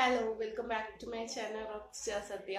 hello welcome back to my channel rock star Sathya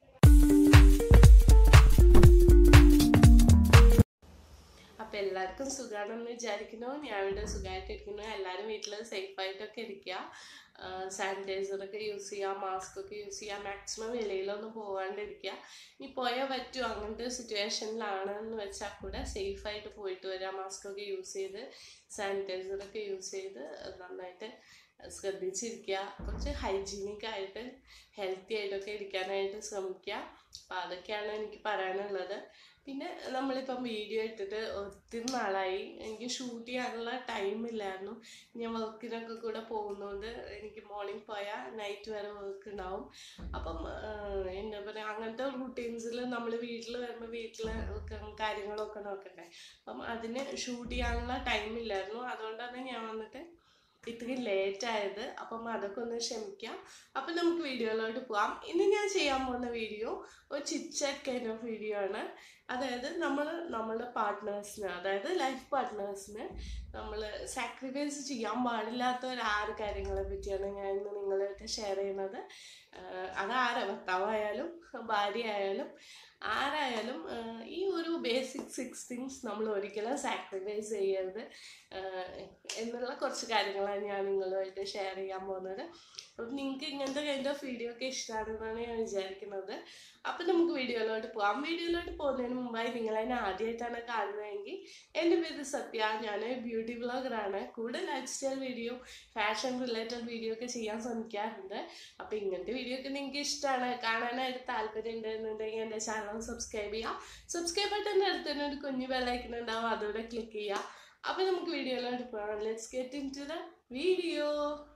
അപ്പം എല്ലാവർക്കും സുഖമാണെന്ന് വിചാരിക്കുന്നു ഞാൻ ഇവിടെ സുഖമായിട്ടിരിക്കുന്നു എല്ലാവരും വീട്ടിൽ സേഫായിട്ടൊക്കെ ഇരിക്കുക സാനിറ്റൈസറൊക്കെ യൂസ് ചെയ്യുക മാസ്ക് ഒക്കെ യൂസ് ചെയ്യുക മാക്സിമം വെളിയിലൊന്നും പോകാണ്ടിരിക്കുക ഇനി പോയാൽ പറ്റുമോ അങ്ങനത്തെ സിറ്റുവേഷനിലാണെന്ന് വെച്ചാൽ കൂടെ സേഫായിട്ട് പോയിട്ട് വരിക മാസ്ക് ഒക്കെ യൂസ് ചെയ്ത് സാനിറ്റൈസറൊക്കെ യൂസ് ചെയ്ത് നന്നായിട്ട് ശ്രദ്ധിച്ചിരിക്കുക കുറച്ച് ഹൈജീനിക് ആയിട്ട് ഹെൽത്തി ആയിട്ടൊക്കെ ഇരിക്കാനായിട്ട് ശ്രമിക്കുക അപ്പം അതൊക്കെയാണ് എനിക്ക് പറയാനുള്ളത് പിന്നെ നമ്മളിപ്പം വീഡിയോ ഇട്ടിട്ട് ഒത്തിരി നാളായി എനിക്ക് ഷൂട്ട് ചെയ്യാനുള്ള ടൈമില്ലായിരുന്നു ഞാൻ വർക്കിനൊക്കെ കൂടെ പോകുന്നതുകൊണ്ട് എനിക്ക് മോർണിംഗ് പോയാൽ നൈറ്റ് വരെ വർക്ക് ഉണ്ടാവും അപ്പം ആഹ്, എന്താ പറയുക അങ്ങനത്തെ റൂട്ടീൻസിൽ നമ്മൾ വീട്ടിൽ വരുമ്പോൾ വീട്ടിൽ കാര്യങ്ങളൊക്കെ നോക്കണ്ടേ അപ്പം അതിന് ഷൂട്ട് ചെയ്യാനുള്ള ടൈമില്ലായിരുന്നു അതുകൊണ്ടാണ് ഞാൻ വന്നിട്ട് ഇത്രയും ലേറ്റ് ആയത് അപ്പം അതൊക്കെ ഒന്ന് ക്ഷമിക്കാം അപ്പം നമുക്ക് വീഡിയോയിലോട്ട് പോവാം ഇന്ന് ഞാൻ ചെയ്യാൻ പോകുന്ന വീഡിയോ ഒരു ചിറ്റ്ചാറ്റ് കൈൻഡ് ഓഫ് വീഡിയോ ആണ് അതായത് നമ്മൾ നമ്മളുടെ പാർട്ട്നേഴ്സിന് അതായത് ലൈഫ് പാർട്ട്നേഴ്സിന് നമ്മൾ സാക്രിഫൈസ് ചെയ്യാൻ പാടില്ലാത്ത ഒരു ആറ് കാര്യങ്ങളെ പറ്റിയാണ് ഞാൻ ഇന്ന് നിങ്ങളായിട്ട് ഷെയർ ചെയ്യുന്നത് ആഹ് അതാരാ ഭർത്താവായാലും ഭാര്യ ആയാലും ആരായാലും ആഹ് ഈ ഒരു ബേസിക് സിക്സ് തിങ്സ് നമ്മൾ ഒരിക്കലും സാക്രിഫൈസ് ചെയ്യരുത് ആഹ് എന്നുള്ള കുറച്ച് കാര്യങ്ങളാണ് ഞാൻ നിങ്ങളുമായിട്ട് ഷെയർ ചെയ്യാൻ പോകുന്നത് അപ്പം നിങ്ങൾക്ക് ഇങ്ങനത്തെ കൈൻഡ് ഓഫ് വീഡിയോ ഒക്കെ ഇഷ്ടമാണെന്നാണ് ഞാൻ വിചാരിക്കുന്നത് അപ്പം നമുക്ക് വീഡിയോയിലോട്ട് പോകാം വീഡിയോയിലോട്ട് പോകുന്നതിന് മുമ്പായി നിങ്ങൾ അതിനെ ആദ്യമായിട്ടാണ് കാണുന്നതെങ്കിൽ എൻ്റെ പേര് സത്യ ഞാൻ ബ്യൂട്ടി ബ്ലോഗറാണ് കൂടെ lifestyle video fashion related video ഒക്കെ ചെയ്യാൻ ശ്രമിക്കാറുണ്ട് അപ്പോൾ ഇങ്ങനത്തെ വീഡിയോ ഒക്കെ നിങ്ങൾക്ക് ഇഷ്ടമാണ് കാണാനായിട്ട് താല്പര്യം ഉണ്ടെന്നുണ്ടെങ്കിൽ എൻ്റെ ചാനൽ സബ്സ്ക്രൈബ് ചെയ്യുക സബ്സ്ക്രൈബ് ബട്ടൻ്റെ അടുത്ത് തന്നെ ഒരു കുഞ്ഞു ബെല്ലൈക്കൺ ഉണ്ടാവും അതോടെ ക്ലിക്ക് ചെയ്യുക അപ്പോൾ നമുക്ക് വീഡിയോയിലോട്ട് പോകാം let's get into the video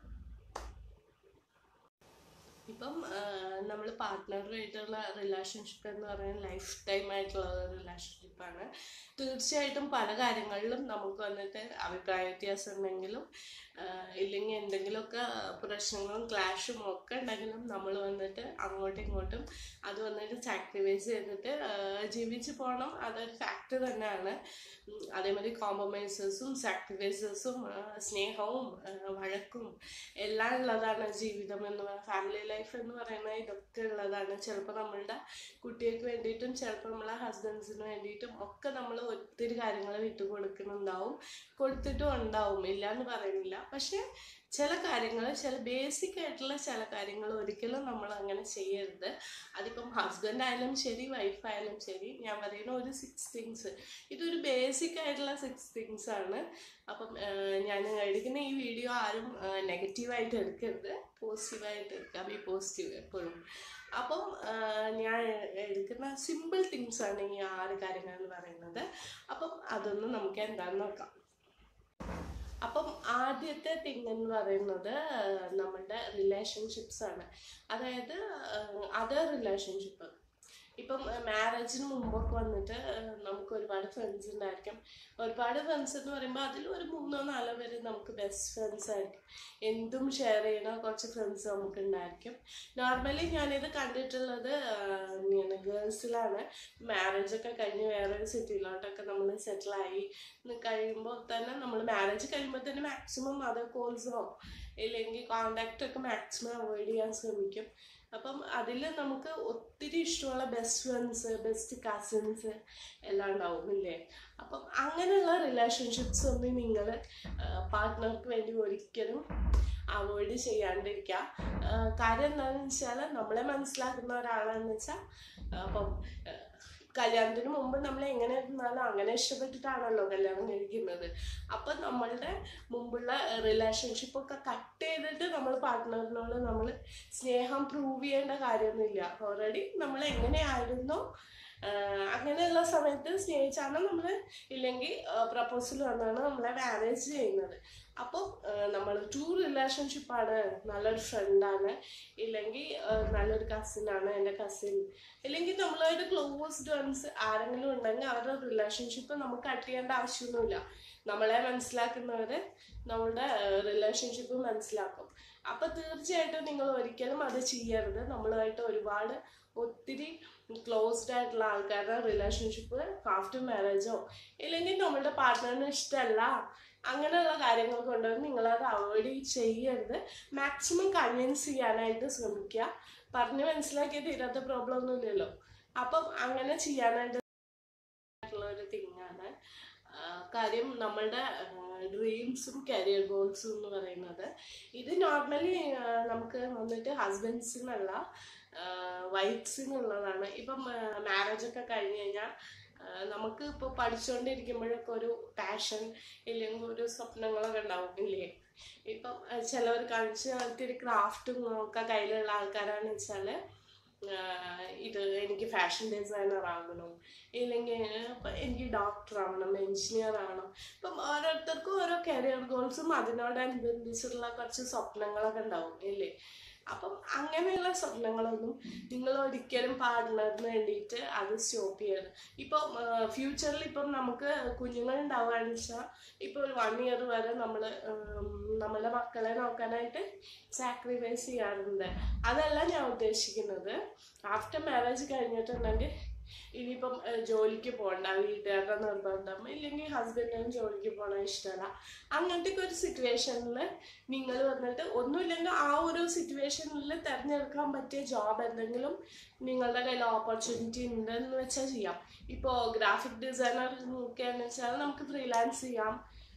ഇപ്പം നമ്മൾ പാർട്ട്ണറുമായിട്ടുള്ള റിലേഷൻഷിപ്പ് എന്ന് പറയുന്നത് ലൈഫ് ടൈം ആയിട്ടുള്ള ഒരു റിലേഷൻഷിപ്പാണ് തീർച്ചയായിട്ടും പല കാര്യങ്ങളിലും നമുക്ക് വന്നിട്ട് അഭിപ്രായ വ്യത്യാസം ഉണ്ടെങ്കിലും ആഹ് ഇല്ലെങ്കിൽ എന്തെങ്കിലുമൊക്കെ പ്രശ്നങ്ങളും ക്ലാഷും ഒക്കെ ഉണ്ടെങ്കിലും നമ്മൾ വന്നിട്ട് അങ്ങോട്ടും ഇങ്ങോട്ടും അത് വന്നിട്ട് സാക്രിഫൈസ് ചെയ്തിട്ട് ആഹ് ജീവിച്ച് പോകണം അതൊരു ഫാക്ട് തന്നെയാണ് ഉം അതേമാതിരി കോംപ്രമൈസസും സാക്രിഫൈസസും സ്നേഹവും ആഹ് വഴക്കും എല്ലാം ഉള്ളതാണ് ജീവിതം എന്ന് ഫാമിലി ലൈഫ് എന്ന് പറയുന്നത് ഇതൊക്കെ ഉള്ളതാണ് ചിലപ്പോൾ നമ്മളുടെ കുട്ടികൾക്ക് വേണ്ടിയിട്ടും ചിലപ്പോൾ നമ്മളെ ഹസ്ബൻഡ്സിന് വേണ്ടിയിട്ടും ഒക്കെ നമ്മൾ ഒത്തിരി കാര്യങ്ങൾ വിട്ടു കൊടുക്കുന്നുണ്ടാവും കൊടുത്തിട്ടും ഉണ്ടാവും ഇല്ല എന്ന് പറയുന്നില്ല പക്ഷേ ചില കാര്യങ്ങൾ ചില ബേസിക് ആയിട്ടുള്ള ചില കാര്യങ്ങൾ ഒരിക്കലും നമ്മൾ അങ്ങനെ ചെയ്യരുത് അതിപ്പം ഹസ്ബൻഡ് ആയാലും ശരി വൈഫ് ആയാലും ശരി ഞാൻ പറയുന്ന ഒരു സിക്സ് തിങ്സ് ഇതൊരു ബേസിക് ആയിട്ടുള്ള സിക്സ് തിങ്സ് ആണ് അപ്പം ആഹ് ഞാൻ എടുക്കുന്ന ഈ വീഡിയോ ആരും നെഗറ്റീവായിട്ട് എടുക്കരുത് പോസിറ്റീവായിട്ട് എടുക്കുക ബി പോസിറ്റീവ് എപ്പോഴും അപ്പം ആഹ് ഞാൻ എടുക്കുന്ന സിമ്പിൾ തിങ്സ് ആണ് ഈ ആറ് കാര്യങ്ങൾ എന്ന് പറയുന്നത് അപ്പം അതൊന്ന് നമുക്ക് എന്താണെന്ന് നോക്കാം അപ്പം ആദ്യത്തെ തിങ് എന്ന് പറയുന്നത് ആഹ് നമ്മളുടെ റിലേഷൻഷിപ്സ് ആണ് അതായത് അതർ റിലേഷൻഷിപ്പ് ഇപ്പം മാരേജിന് മുമ്പൊക്കെ വന്നിട്ട് ആഹ് നമുക്ക് ഒരുപാട് ഫ്രണ്ട്സ് ഉണ്ടായിരിക്കും ഒരുപാട് ഫ്രണ്ട്സ് എന്ന് പറയുമ്പോൾ അതിൽ ഒരു മൂന്നോ നാലോ പേര് നമുക്ക് ബെസ്റ്റ് ഫ്രണ്ട്സ് ആയിരിക്കും എന്തും ഷെയർ ചെയ്യണ കുറച്ച് ഫ്രണ്ട്സ് നമുക്ക് ഉണ്ടായിരിക്കും നോർമലി ഞാനിത് കണ്ടിട്ടുള്ളത് ആഹ് ഇങ്ങനെ ഗേൾസിലാണ് മാരേജ് ഒക്കെ കഴിഞ്ഞ് വേറൊരു സിറ്റിയിലോട്ടൊക്കെ നമ്മൾ സെറ്റിലായി കഴിയുമ്പോൾ തന്നെ നമ്മൾ മാരേജ് കഴിയുമ്പോൾ തന്നെ മാക്സിമം അത് കോൾസോ ഇല്ലെങ്കിൽ കോണ്ടാക്റ്റ് ഒക്കെ മാക്സിമം അവോയ്ഡ് ചെയ്യാൻ ശ്രമിക്കും അപ്പം അതിൽ നമുക്ക് ഒത്തിരി ഇഷ്ടമുള്ള ബെസ്റ്റ് ഫ്രണ്ട്സ് ബെസ്റ്റ് കസിൻസ് എല്ലാം ഉണ്ടാവും ഇല്ലേ അപ്പം അങ്ങനെയുള്ള റിലേഷൻഷിപ്സ് ഒന്നും നിങ്ങൾ പാർട്ട്ണർക്ക് വേണ്ടി ഒരിക്കലും അവോയ്ഡ് ചെയ്യാണ്ടിരിക്കുക ആ, കാര്യം എന്താണെന്ന് വെച്ചാൽ നമ്മളെ മനസ്സിലാക്കുന്ന ഒരാളെന്ന് വെച്ചാൽ അപ്പം ആ, കല്യാണത്തിന് മുമ്പ് നമ്മൾ എങ്ങനെ ഇരുന്നാലും അങ്ങനെ ഇഷ്ടപ്പെട്ടിട്ടാണല്ലോ കല്യാണം കഴിക്കുന്നത് അപ്പം നമ്മളുടെ മുമ്പുള്ള റിലേഷൻഷിപ്പ് ഒക്കെ കട്ട് ചെയ്തിട്ട് നമ്മൾ പാർട്ട്ണറിനോട് നമ്മൾ സ്നേഹം പ്രൂവ് ചെയ്യേണ്ട കാര്യമൊന്നുമില്ല ഓൾറെഡി നമ്മൾ എങ്ങനെയായിരുന്നോ ആഹ് അങ്ങനെയുള്ള സമയത്ത് സ്നേഹിച്ചാണ് നമ്മൾ ഇല്ലെങ്കിൽ പ്രപ്പോസൽ വന്നാണ് നമ്മളെ മാരേജ് ചെയ്യുന്നത് അപ്പോൾ നമ്മൾ ടു റിലേഷൻഷിപ്പാണ് നല്ലൊരു ഫ്രണ്ടാണ് ഇല്ലെങ്കിൽ നല്ലൊരു കസിനാണ് എൻ്റെ കസിൻ ഇല്ലെങ്കിൽ നമ്മളായിട്ട് ക്ലോസ്ഡ് വൺസ് ആരെങ്കിലും ഉണ്ടെങ്കിൽ അവരുടെ റിലേഷൻഷിപ്പ് നമുക്ക് കട്ട് ചെയ്യേണ്ട ആവശ്യമൊന്നുമില്ല നമ്മളെ മനസ്സിലാക്കുന്നവർ നമ്മളുടെ റിലേഷൻഷിപ്പ് മനസ്സിലാക്കും അപ്പോൾ തീർച്ചയായിട്ടും നിങ്ങൾ ഒരിക്കലും അത് ചെയ്യരുത് നമ്മളുമായിട്ട് ഒരുപാട് ഒത്തിരി ക്ലോസ്ഡ് ആയിട്ടുള്ള ആൾക്കാരുടെ റിലേഷൻഷിപ്പ് ആഫ്റ്റർ മാരേജോ ഇല്ലെങ്കിൽ നമ്മളുടെ പാർട്ട്ണറിന് ഇഷ്ടമല്ല അങ്ങനെയുള്ള കാര്യങ്ങൾ കൊണ്ടുവന്ന് നിങ്ങളത് അവോയ്ഡ് ചെയ്യരുത് മാക്സിമം കൺവിൻസ് ചെയ്യാനായിട്ട് ശ്രമിക്കുക പറഞ്ഞ് മനസ്സിലാക്കിയ തീരാത്ത പ്രോബ്ലം ഒന്നുമില്ലല്ലോ അപ്പം അങ്ങനെ ചെയ്യാനായിട്ട് ഉള്ള ഒരു തിങ്ങാണ് കാര്യം നമ്മളുടെ ഡ്രീംസും കരിയർ ഗോൾസും എന്ന് പറയുന്നത് ഇത് നോർമലി നമുക്ക് വന്നിട്ട് ഹസ്ബൻഡ്സിനുള്ള വൈഫ്സിനുള്ളതാണ് ഇപ്പം മാരേജ് ഒക്കെ കഴിഞ്ഞ് കഴിഞ്ഞാൽ നമുക്ക് ഇപ്പോൾ പഠിച്ചുകൊണ്ടിരിക്കുമ്പോഴൊക്കെ ഒരു പാഷൻ ഇല്ലെങ്കിൽ ഒരു സ്വപ്നങ്ങളൊക്കെ ഉണ്ടാവും ഇല്ലേ ഇപ്പം ചിലവർ കളിച്ച് ഒത്തിരി ക്രാഫ്റ്റും ഒക്കെ കയ്യിലുള്ള ആൾക്കാരാണെന്ന് വെച്ചാൽ ഇത് എനിക്ക് ഫാഷൻ ഡിസൈനർ ആകണം ഇല്ലെങ്കിൽ ഇപ്പം എനിക്ക് ഡോക്ടർ ആവണം എഞ്ചിനീയർ ആവണം ഇപ്പം ഓരോരുത്തർക്കും ഓരോ കരിയർ ഗോൾസും അതിനോടനുബന്ധിച്ചുള്ള കുറച്ച് സ്വപ്നങ്ങളൊക്കെ ഉണ്ടാവും ഇല്ലേ അപ്പം അങ്ങനെയുള്ള സ്വപ്നങ്ങളൊന്നും നിങ്ങൾ ഒരിക്കലും പാർട്ട്ണറിന് വേണ്ടിയിട്ട് അത് സ്റ്റോപ്പ് ചെയ്യരുത് ഇപ്പം ഫ്യൂച്ചറിൽ ഇപ്പം നമുക്ക് കുഞ്ഞുങ്ങൾ ഉണ്ടാവുകയാണെന്ന് വെച്ചാൽ ഇപ്പോൾ ഒരു വൺ ഇയർ വരെ നമ്മൾ നമ്മളുടെ മക്കളെ നോക്കാനായിട്ട് സാക്രിഫൈസ് ചെയ്യാറുണ്ട് അതല്ല ഞാൻ ഉദ്ദേശിക്കുന്നത് ആഫ്റ്റർ മാരേജ് കഴിഞ്ഞിട്ടുണ്ടെങ്കിൽ ഇനിയിപ്പം ജോലിക്ക് പോകണ്ട വീട്ടുകാരുടെ നിർബന്ധം ഇല്ലെങ്കിൽ ഹസ്ബൻഡിനും ജോലിക്ക് പോകണ ഇഷ്ടമല്ല അങ്ങനത്തെ ഒരു സിറ്റുവേഷനിൽ നിങ്ങൾ വന്നിട്ട് ഒന്നുമില്ലെങ്കിൽ ആ ഒരു സിറ്റുവേഷനിൽ തിരഞ്ഞെടുക്കാൻ പറ്റിയ ജോബ് എന്തെങ്കിലും നിങ്ങളുടെ കയ്യിൽ ഓപ്പർച്യൂണിറ്റി ഉണ്ടെന്ന് വെച്ചാൽ ചെയ്യാം ഇപ്പോൾ ഗ്രാഫിക് ഡിസൈനർ നോക്കുകയാണെന്ന് വെച്ചാൽ നമുക്ക് ഫ്രീലാൻസ് ചെയ്യാം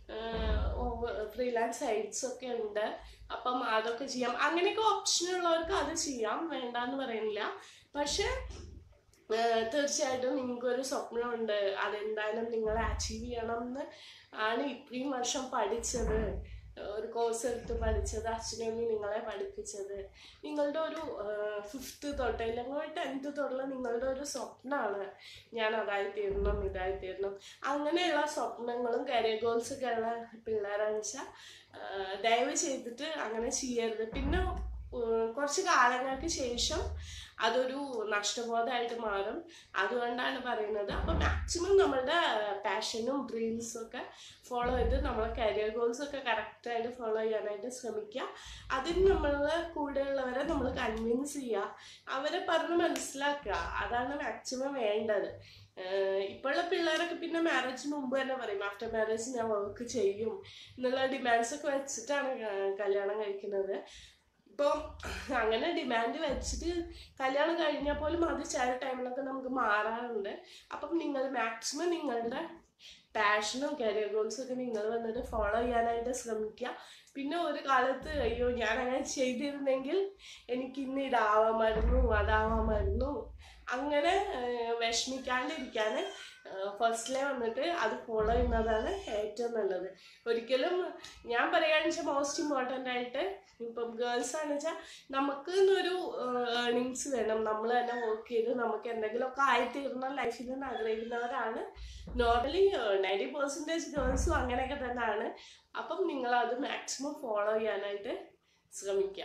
ഫ്രീലാൻസ് സൈറ്റ്സ് ഒക്കെ ഉണ്ട് അപ്പം അതൊക്കെ ചെയ്യാം അങ്ങനെയൊക്കെ ഓപ്ഷൻ ഉള്ളവർക്ക് അത് ചെയ്യാം വേണ്ടെന്ന് പറയുന്നില്ല പക്ഷെ തീർച്ചയായിട്ടും നിങ്ങൾക്കൊരു സ്വപ്നമുണ്ട് അതെന്തായാലും നിങ്ങൾ അച്ചീവ് ചെയ്യണം എന്ന് ആണ് ഇത്രയും വർഷം പഠിച്ചത് ഒരു കോഴ്സ് എടുത്ത് പഠിച്ചത് അച്ഛനമ്മി നിങ്ങളെ പഠിപ്പിച്ചത് നിങ്ങളുടെ ഒരു ഫിഫ്ത്ത് തൊട്ട് അല്ലെങ്കിൽ ടെൻത്ത് തൊട്ടുള്ള നിങ്ങളുടെ ഒരു സ്വപ്നമാണ് ഞാൻ അതായി തീരണം ഇതായി തീരണം അങ്ങനെയുള്ള സ്വപ്നങ്ങളും കരിയർ ഗോൾസൊക്കെ ഉള്ള പിള്ളേരാണെന്ന് വെച്ചാൽ ദയവ് ചെയ്തിട്ട് അങ്ങനെ ചെയ്യരുത് പിന്നെ കുറച്ച് കാലങ്ങൾക്ക് ശേഷം അതൊരു നഷ്ടബോധമായിട്ട് മാറും അതുകൊണ്ടാണ് പറയുന്നത് അപ്പോൾ മാക്സിമം നമ്മളുടെ പാഷനും ഡ്രീംസും ഒക്കെ ഫോളോ ചെയ്ത് നമ്മളെ കരിയർ ഗോൾസ് ഒക്കെ കറക്റ്റായിട്ട് ഫോളോ ചെയ്യാനായിട്ട് ശ്രമിക്കുക അതിന് നമ്മളെ കൂടെയുള്ളവരെ നമ്മൾ കൺവിൻസ് ചെയ്യുക അവരെ പറഞ്ഞ് മനസ്സിലാക്കുക അതാണ് മാക്സിമം വേണ്ടത് ഇപ്പോഴുള്ള പിള്ളേരൊക്കെ പിന്നെ മാരേജിന് മുമ്പ് തന്നെ പറയും ആഫ്റ്റർ മാരേജ് ഞാൻ വർക്ക് ചെയ്യും എന്നുള്ള ഡിമാൻഡ്സ് ഒക്കെ വെച്ചിട്ടാണ് കല്യാണം കഴിക്കുന്നത് ഇപ്പം അങ്ങനെ ഡിമാൻഡ് വെച്ചിട്ട് കല്യാണം കഴിഞ്ഞാൽ പോലും അത് ചില ടൈമിലൊക്കെ നമുക്ക് മാറാറുണ്ട് അപ്പം നിങ്ങൾ മാക്സിമം നിങ്ങളുടെ പാഷനും കരിയർ ഗോൾസും ഒക്കെ നിങ്ങൾ വന്നിട്ട് ഫോളോ ചെയ്യാനായിട്ട് ശ്രമിക്കുക പിന്നെ ഒരു കാലത്ത് അയ്യോ ഞാൻ അങ്ങനെ ചെയ്തിരുന്നെങ്കിൽ എനിക്ക് ഇന്ന് ഇതാവാമായിരുന്നു അതാവാമായിരുന്നു അങ്ങനെ വിഷമിക്കാണ്ടിരിക്കാൻ ഫസ്റ്റിലെ വന്നിട്ട് അത് ഫോളോ ചെയ്യുന്നതാണ് ഏറ്റവും നല്ലത് ഒരിക്കലും ഞാൻ പറയുകയാണെന്ന് വെച്ചാൽ മോസ്റ്റ് ഇമ്പോർട്ടൻ്റ് ആയിട്ട് ഇപ്പം ഗേൾസ് ആണെന്ന് വെച്ചാൽ നമുക്ക് എന്നൊരു ഏർണിങ്സ് വേണം നമ്മൾ തന്നെ വർക്ക് ചെയ്ത് നമുക്ക് എന്തെങ്കിലുമൊക്കെ ആയിത്തീർന്ന ലൈഫിൽ നിന്ന് ആഗ്രഹിക്കുന്നവരാണ് നോർമലി നയൻറ്റി പെർസെൻറ്റേജ് ഗേൾസും അങ്ങനെയൊക്കെ തന്നെയാണ് അപ്പം നിങ്ങളത് മാക്സിമം ഫോളോ ചെയ്യാനായിട്ട് ശ്രമിക്കുക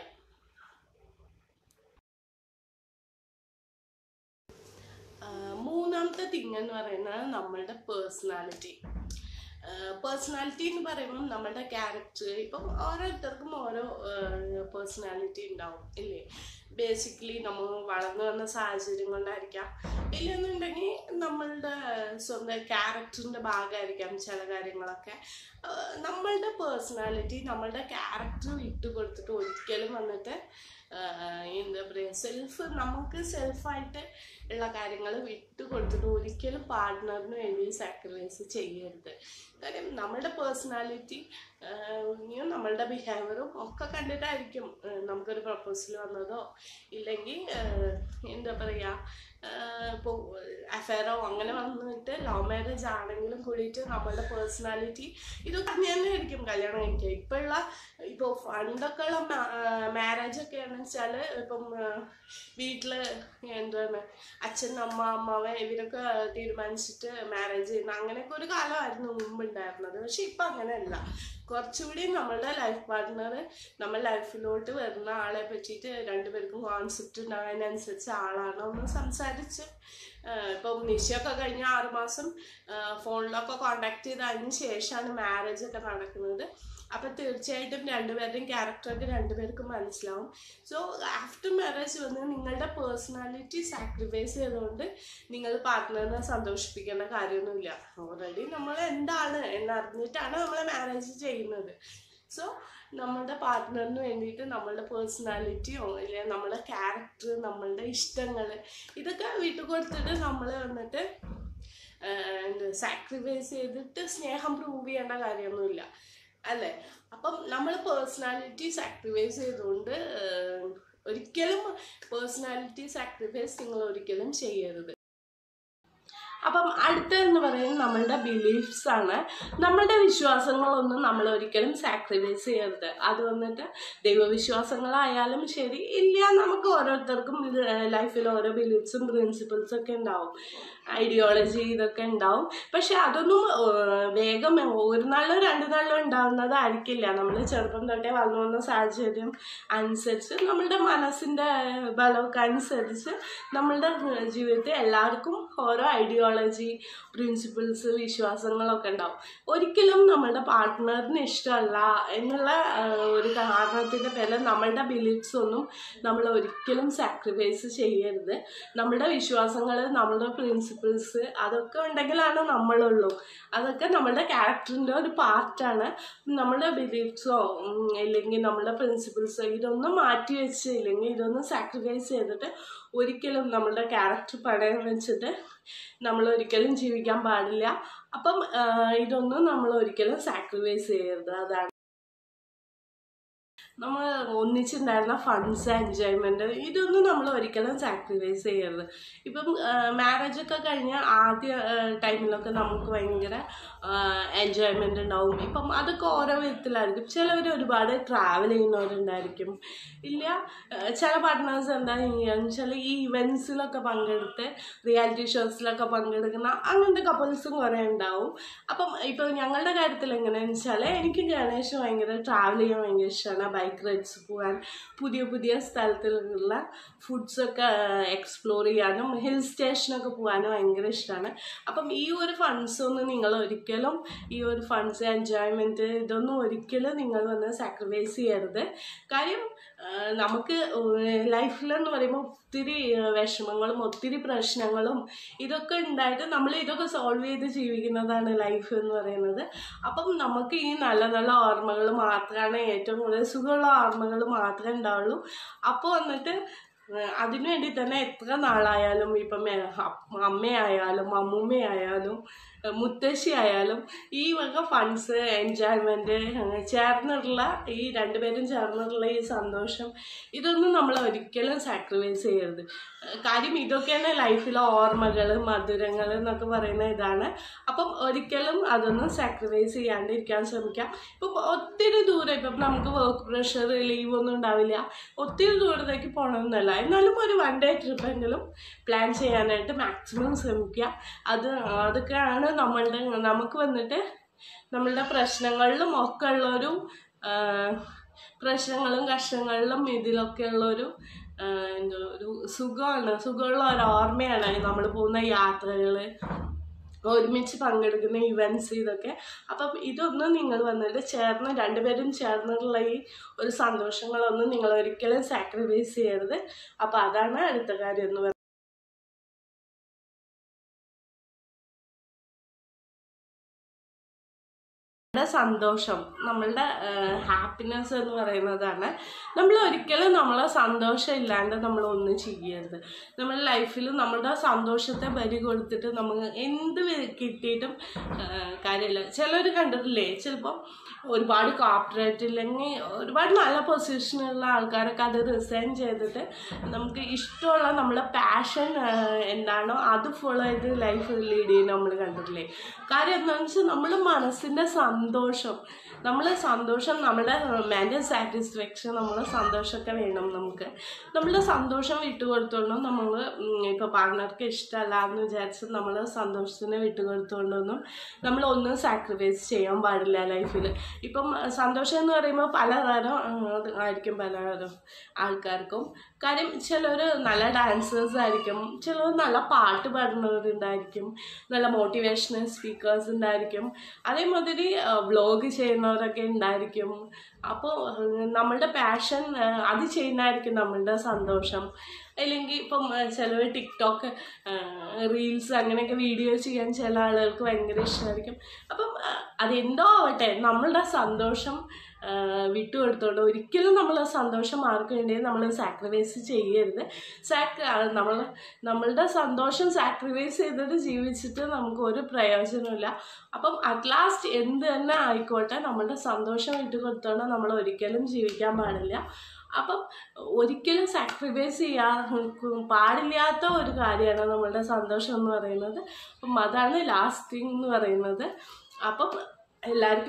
മൂന്നാമത്തെ തിങ് എന്ന് പറയുന്നത് നമ്മളുടെ പേഴ്സണാലിറ്റി പേഴ്സണാലിറ്റി എന്ന് പറയുമ്പം നമ്മളുടെ ക്യാരക്ടർ ഇപ്പം ഓരോരുത്തർക്കും ഓരോ പേഴ്സണാലിറ്റി ഉണ്ടാവും ഇല്ലേ ബേസിക്കലി നമ്മൾ വളർന്നു വന്ന സാഹചര്യം കൊണ്ടായിരിക്കാം ഇല്ലെന്നുണ്ടെങ്കിൽ നമ്മളുടെ സ്വന്തം ക്യാരക്ടറിൻ്റെ ഭാഗമായിരിക്കാം ചില കാര്യങ്ങളൊക്കെ നമ്മളുടെ പേഴ്സണാലിറ്റി നമ്മളുടെ ക്യാരക്ടർ വിട്ടു കൊടുത്തിട്ട് ഒരിക്കലും വന്നിട്ട് എന്താ പറയുക സെൽഫ് നമുക്ക് സെൽഫായിട്ട് ഉള്ള കാര്യങ്ങൾ വിട്ടു കൊടുത്തിട്ട് ഒരിക്കലും പാർട്ട്ണറിന് വേണ്ടി സാക്രിഫൈസ് ചെയ്യരുത് കാര്യം നമ്മളുടെ പേഴ്സണാലിറ്റി നമ്മളുടെ ബിഹേവിയറും ഒക്കെ കണ്ടിട്ടായിരിക്കും നമുക്കൊരു പ്രപ്പോസൽ വന്നതോ ഇല്ലെങ്കിൽ എന്താ പറയുക ഇപ്പോൾ അഫെയറോ അങ്ങനെ വന്നിട്ട് ലവ് മാരേജ് ആണെങ്കിലും കൂടിയിട്ട് നമ്മളുടെ പേഴ്സണാലിറ്റി ഇതൊക്കെ തന്നെ ആയിരിക്കും കല്യാണം കഴിക്കുക ഇപ്പോഴുള്ള ഇപ്പോൾ പണ്ടൊക്കെ ഉള്ള മാരേജ് ഒക്കെ ആണെന്ന് വെച്ചാൽ ഇപ്പം വീട്ടിൽ എന്താണ് അച്ഛൻ അമ്മ അമ്മാവൻ ഇവരൊക്കെ തീരുമാനിച്ചിട്ട് മാരേജ് ചെയ്യുന്ന അങ്ങനെയൊക്കെ ഒരു കാലമായിരുന്നു മുമ്പ് ഉണ്ടായിരുന്നത് പക്ഷെ ഇപ്പം അങ്ങനെയല്ല കുറച്ചുകൂടി നമ്മളുടെ ലൈഫ് പാർട്ട്ണർ നമ്മൾ ലൈഫിലോട്ട് വരുന്ന ആളെ പറ്റിയിട്ട് രണ്ടുപേർക്കും കോൺസെപ്റ്റ് ഉണ്ടാകാനനുസരിച്ച് ആളാണോ എന്ന് സംസാരിച്ച് ഇപ്പം നിശ്ചയമൊക്കെ കഴിഞ്ഞ ആറുമാസം ഫോണിലൊക്കെ കോണ്ടാക്ട് ചെയ്ത് അതിന് ശേഷമാണ് മാരേജ് ഒക്കെ നടക്കുന്നത് അപ്പം തീർച്ചയായിട്ടും രണ്ടുപേരുടെയും ക്യാരക്ടറൊക്കെ രണ്ടുപേർക്കും മനസ്സിലാവും സോ ആഫ്റ്റർ മാരേജ് വന്ന് നിങ്ങളുടെ പേഴ്സണാലിറ്റി സാക്രിഫൈസ് ചെയ്തുകൊണ്ട് നിങ്ങൾ പാർട്ട്ണറിനെ സന്തോഷിപ്പിക്കേണ്ട കാര്യമൊന്നുമില്ല ഓൾറെഡി നമ്മൾ എന്താണ് എന്നറിഞ്ഞിട്ടാണ് നമ്മൾ മാരേജ് ചെയ്യുന്നത് സോ നമ്മളുടെ പാർട്ട്ണറിന് വേണ്ടിയിട്ട് നമ്മളുടെ പേഴ്സണാലിറ്റിയോ അല്ലെങ്കിൽ നമ്മളുടെ ക്യാരക്ടർ നമ്മളുടെ ഇഷ്ടങ്ങൾ ഇതൊക്കെ വിട്ടു കൊടുത്തിട്ട് നമ്മൾ വന്നിട്ട് എന്ത് സാക്രിഫൈസ് ചെയ്തിട്ട് സ്നേഹം പ്രൂവ് ചെയ്യേണ്ട കാര്യമൊന്നുമില്ല അല്ലേ അപ്പം നമ്മൾ പേഴ്സണാലിറ്റി സാക്രിഫൈസ് ചെയ്തുകൊണ്ട് ഏഹ്, ഒരിക്കലും പേഴ്സണാലിറ്റി സാക്രിഫൈസ് നിങ്ങൾ ഒരിക്കലും ചെയ്യരുത് അപ്പം അടുത്തതെന്ന് പറയുന്നത് നമ്മളുടെ ബിലീഫ്സ് ആണ് നമ്മളുടെ വിശ്വാസങ്ങളൊന്നും നമ്മൾ ഒരിക്കലും സാക്രിഫൈസ് ചെയ്യരുത് അത് വന്നിട്ട് ദൈവവിശ്വാസങ്ങളായാലും ശരി ഇല്ല നമുക്ക് ഓരോരുത്തർക്കും ലൈഫിൽ ഓരോ ബിലീഫ്സും പ്രിൻസിപ്പിൾസും ഒക്കെ ഉണ്ടാവും ഐഡിയോളജി ഇതൊക്കെ ഉണ്ടാവും പക്ഷെ അതൊന്നും ഏഹ്, വേഗം ഒരു നാളിലോ രണ്ട് നാളിലോ ഉണ്ടാവുന്നതായിരിക്കില്ല നമ്മൾ ചെറുപ്പം തൊട്ടേ വളർന്നു വന്ന സാഹചര്യം അനുസരിച്ച് നമ്മളുടെ മനസ്സിൻ്റെ ബലമൊക്കെ അനുസരിച്ച് നമ്മളുടെ ജീവിതത്തിൽ എല്ലാവർക്കും ഓരോ ഐഡിയോളജി പ്രിൻസിപ്പിൾസ് വിശ്വാസങ്ങളൊക്കെ ഉണ്ടാവും ഒരിക്കലും നമ്മളുടെ പാർട്ട്ണറിന് ഇഷ്ടമല്ല എന്നുള്ള ആഹ്, ഒരു കാരണത്തിൻ്റെ പേരിൽ നമ്മളുടെ ബിലീഫ്സ് ഒന്നും നമ്മൾ ഒരിക്കലും സാക്രിഫൈസ് ചെയ്യരുത് നമ്മുടെ വിശ്വാസങ്ങൾ നമ്മുടെ പ്രിൻസിപ്പിൾസ് അതൊക്കെ ഉണ്ടെങ്കിലാണ് നമ്മളുള്ളൂ അതൊക്കെ നമ്മുടെ ക്യാരക്ടറിൻ്റെ ഒരു പാർട്ടാണ് നമ്മുടെ ബിലീഫ്സോ ഇല്ലെങ്കിൽ നമ്മുടെ പ്രിൻസിപ്പിൾസോ ഇതൊന്നും മാറ്റി വെച്ച് ഇല്ലെങ്കിൽ ഇതൊന്നും സാക്രിഫൈസ് ചെയ്തിട്ട് ഒരിക്കലും നമ്മളുടെ ക്യാരക്ടർ പണയം വെച്ചിട്ട് നമ്മൾ ഒരിക്കലും ജീവിക്കാൻ പാടില്ല അപ്പം ആ, ഇതൊന്നും നമ്മൾ ഒരിക്കലും സാക്രിഫൈസ് ചെയ്യരുത് അതാണ് നമ്മൾ ഒന്നിച്ചുണ്ടായിരുന്ന ഫണ്ട്സ് എൻജോയ്മെന്റ് ഇതൊന്നും നമ്മൾ ഒരിക്കലും സാക്രിഫൈസ് ചെയ്യരുത് ഇപ്പം മാരേജ് ഒക്കെ കഴിഞ്ഞ ആദ്യ ടൈമിലൊക്കെ നമുക്ക് ഭയങ്കര എൻജോയ്മെന്റ് ഉണ്ടാവും ഇപ്പം അതൊക്കെ ഓരോ വിധത്തിലായിരിക്കും ചിലവർ ഒരുപാട് ട്രാവൽ ചെയ്യുന്നവരുണ്ടായിരിക്കും ഇല്ല ആ, ചില പാർട്ട്നേഴ്സ് എന്താ ചെയ്യുക ചില ഈ ഇവൻസിലൊക്കെ പങ്കെടുത്ത് റിയാലിറ്റി ഷോസിലൊക്കെ പങ്കെടുക്കുന്ന അങ്ങനത്തെ കപ്പിൾസും കുറേ ഉണ്ടാവും അപ്പം ഇപ്പം ഞങ്ങളുടെ കാര്യത്തിൽ എങ്ങനെയാണെന്ന് വെച്ചാൽ എനിക്ക് ഗണേഷ് ഭയങ്കര ട്രാവൽ ചെയ്യാൻ ഭയങ്കര ഇഷ്ടമാണ് ബൈക്ക് റൈഡ്സ് പോകാൻ പുതിയ പുതിയ സ്ഥലത്തിലുള്ള ഫുഡ്സൊക്കെ എക്സ്പ്ലോർ ചെയ്യാനും ഹിൽ സ്റ്റേഷനൊക്കെ പോകാനും ഭയങ്കര ഇഷ്ടമാണ് അപ്പം ഈ ഒരു ഫണ്ട്സ് ഒന്നും നിങ്ങൾ ഒരിക്കലും ഈ ഒരു ഫണ്ട്സ് എൻജോയ്മെൻറ്റ് ഇതൊന്നും ഒരിക്കലും നിങ്ങൾ വന്ന് സാക്രിഫൈസ് ചെയ്യരുത് കാര്യം ആ, നമുക്ക് ലൈഫിലെന്ന് പറയുമ്പോൾ ഒത്തിരി ആ, വിഷമങ്ങളും ഒത്തിരി പ്രശ്നങ്ങളും ഇതൊക്കെ ഉണ്ടായിട്ട് നമ്മൾ ഇതൊക്കെ സോൾവ് ചെയ്ത് ജീവിക്കുന്നതാണ് ലൈഫ് എന്ന് പറയുന്നത് അപ്പം നമുക്ക് ഈ നല്ല നല്ല ഓർമ്മകൾ മാത്രമാണ് ഏറ്റവും കൂടുതൽ സുഖമുള്ള ഓർമ്മകൾ മാത്രമേ ഉണ്ടാവുള്ളൂ അപ്പോൾ വന്നിട്ട് ഏഹ് അതിനു വേണ്ടി തന്നെ എത്ര നാളായാലും ഇപ്പം ഏഹ് അപ്പ- അമ്മയായാലും അമ്മൂമ്മയായാലും ഏഹ് മുത്തശ്ശി ആയാലും ഈ വക ഫണ്ട്സ് എൻജോയ്മെൻറ്റ് ചേർന്നുള്ള ഈ രണ്ടുപേരും ചേർന്നുള്ള ഈ സന്തോഷം ഇതൊന്നും നമ്മൾ ഒരിക്കലും സാക്രിഫൈസ് ചെയ്യരുത് ഏഹ് കാര്യം ഇതൊക്കെയാണ് ലൈഫിലെ ഓർമ്മകൾ മധുരങ്ങൾ എന്നൊക്കെ പറയുന്ന ഇതാണ് അപ്പം ഒരിക്കലും അതൊന്നും സാക്രിഫൈസ് ചെയ്യാണ്ടിരിക്കാൻ ശ്രമിക്കാം ഇപ്പം ഒത്തിരി ദൂരം ഇപ്പം നമുക്ക് വർക്ക് പ്രഷർ ലീവ് ഒന്നും ഉണ്ടാവില്ല ഒത്തിരി ദൂരത്തേക്ക് പോകണമെന്നല്ല എന്നാലും ഒരു വൺ ഡേ ട്രിപ്പെങ്കിലും പ്ലാൻ ചെയ്യാനായിട്ട് മാക്സിമം ശ്രമിക്കുക അത് അതൊക്കെയാണ് നമ്മളുടെ നമുക്ക് വന്നിട്ട് നമ്മളുടെ പ്രശ്നങ്ങളിലും ഒക്കെ ഉള്ളൊരു ആ, പ്രശ്നങ്ങളും കഷ്ടങ്ങളിലും ഇതിലൊക്കെ ഉള്ളൊരു ആ, എന്തോ ഒരു സുഖമാണ് സുഖമുള്ള ഒരു ഓർമ്മയാണ് നമ്മൾ പോകുന്ന യാത്രകൾ ഒരുമിച്ച് പങ്കെടുക്കുന്ന ഇവൻറ്റ്സ് ഇതൊക്കെ അപ്പം ഇതൊന്നും നിങ്ങൾ വന്നിട്ട് ചേർന്ന് രണ്ടുപേരും ചേർന്നുള്ള ഈ ഒരു സന്തോഷങ്ങളൊന്നും നിങ്ങൾ ഒരിക്കലും സാക്രിഫൈസ് ചെയ്യരുത് അപ്പം അതാണ് അടുത്ത കാര്യം എന്ന് പറയുന്നത് നമ്മളുടെ സന്തോഷം നമ്മളുടെ ഹാപ്പിനെസ് എന്ന് പറയുന്നതാണ് നമ്മൾ ഒരിക്കലും നമ്മളെ സന്തോഷം ഇല്ലാണ്ട് നമ്മൾ ഒന്നും ചെയ്യരുത് നമ്മുടെ ലൈഫിൽ നമ്മളുടെ സന്തോഷത്തെ ബലി കൊടുത്തിട്ട് നമ്മൾ എന്ത് വി- കിട്ടിയിട്ടും ആ, കാര്യമില്ല ചിലർ കണ്ടിട്ടില്ലേ ചിലപ്പം ഒരുപാട് കോപ്പറേറ്റ് ഇല്ലെങ്കിൽ ഒരുപാട് നല്ല പൊസിഷനുള്ള ആൾക്കാരൊക്കെ അത് റിസൈൻ ചെയ്തിട്ട് നമുക്ക് ഇഷ്ടമുള്ള നമ്മളെ പാഷൻ എന്താണോ അത് ഫോളോ ചെയ്ത് ലൈഫ് ലീഡ് ചെയ്യുന്ന നമ്മൾ കണ്ടിട്ടില്ലേ കാര്യം എന്താണെന്ന് വെച്ചാൽ നമ്മുടെ മനസ്സിൻ്റെ സന്തോഷം നമ്മൾ സന്തോഷം നമ്മുടെ മെൻ്റൽ സാറ്റിസ്ഫാക്ഷൻ നമ്മളെ സന്തോഷമൊക്കെ വേണം നമുക്ക് നമ്മളുടെ സന്തോഷം വിട്ടുകൊടുത്തോണ്ടും നമ്മൾ ഇപ്പോൾ പാർട്ട്ണർക്ക് ഇഷ്ടമല്ല എന്ന് വിചാരിച്ച് നമ്മൾ സന്തോഷത്തിന് വിട്ടുകൊടുത്തോണ്ടൊന്നും നമ്മൾ ഒന്നും സാക്രിഫൈസ് ചെയ്യാൻ പാടില്ല ലൈഫിൽ ഇപ്പം സന്തോഷം എന്ന് പറയുമ്പോൾ പലതരം ആ, അത് ആയിരിക്കും പലതരം ആൾക്കാർക്കും കാര്യം ചിലർ നല്ല ഡാൻസേഴ്സ് ആയിരിക്കും ചിലർ നല്ല പാട്ട് പാടുന്നവരുണ്ടായിരിക്കും നല്ല മോട്ടിവേഷണൽ സ്പീക്കേഴ്സ് ഉണ്ടായിരിക്കും അതേമാതിരി വ്ളോഗ് ചെയ്യുന്നവർ ചെയ്യുന്നവരൊക്കെ ഉണ്ടായിരിക്കും അപ്പോൾ നമ്മളുടെ പാഷൻ അത് ചെയ്യുന്നതായിരിക്കും നമ്മളുടെ സന്തോഷം അല്ലെങ്കിൽ ഇപ്പം ചിലവർ ടിക്ടോക്ക് റീൽസ് അങ്ങനെയൊക്കെ വീഡിയോ ചെയ്യാൻ ചില ആളുകൾക്ക് ഭയങ്കര ഇഷ്ടമായിരിക്കും അപ്പം ആ, അതെന്തോ ആവട്ടെ നമ്മളുടെ സന്തോഷം ആ, വിട്ടുകൊടുത്തോണ്ട് ഒരിക്കലും നമ്മൾ സന്തോഷം ആർക്ക് വേണ്ടി നമ്മൾ സാക്രിഫൈസ് ചെയ്യരുത് സാക്രി നമ്മൾ നമ്മളുടെ സന്തോഷം സാക്രിഫൈസ് ചെയ്തിട്ട് ജീവിച്ചിട്ട് നമുക്ക് ഒരു പ്രയോജനമില്ല അപ്പം അറ്റ് ലാസ്റ്റ് എന്ത് തന്നെ ആയിക്കോട്ടെ നമ്മളുടെ സന്തോഷം വിട്ടുകൊടുത്തോണ്ട് നമ്മൾ ഒരിക്കലും ജീവിക്കാൻ പാടില്ല അപ്പം ഒരിക്കലും സാക്രിഫൈസ് ചെയ്യാൻ പാടില്ലാത്ത ഒരു കാര്യമാണ് നമ്മളുടെ സന്തോഷം എന്ന് പറയുന്നത് അപ്പം അതാണ് ലാസ്റ്റ് തിങ് എന്ന് പറയുന്നത് അപ്പം എല്ലാവർക്കും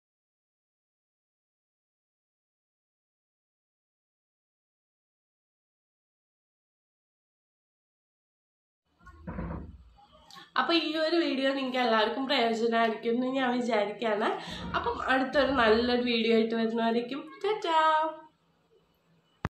അപ്പോൾ ഈ ഒരു വീഡിയോ നിങ്ങൾക്ക് എല്ലാവർക്കും പ്രയോജനമായിരിക്കും എന്ന് ഞാൻ വിചാരിക്കുകയാണ് അപ്പം അടുത്തൊരു നല്ലൊരു വീഡിയോ ആയിട്ട് വരുന്നവരേക്കും ടാറ്റാ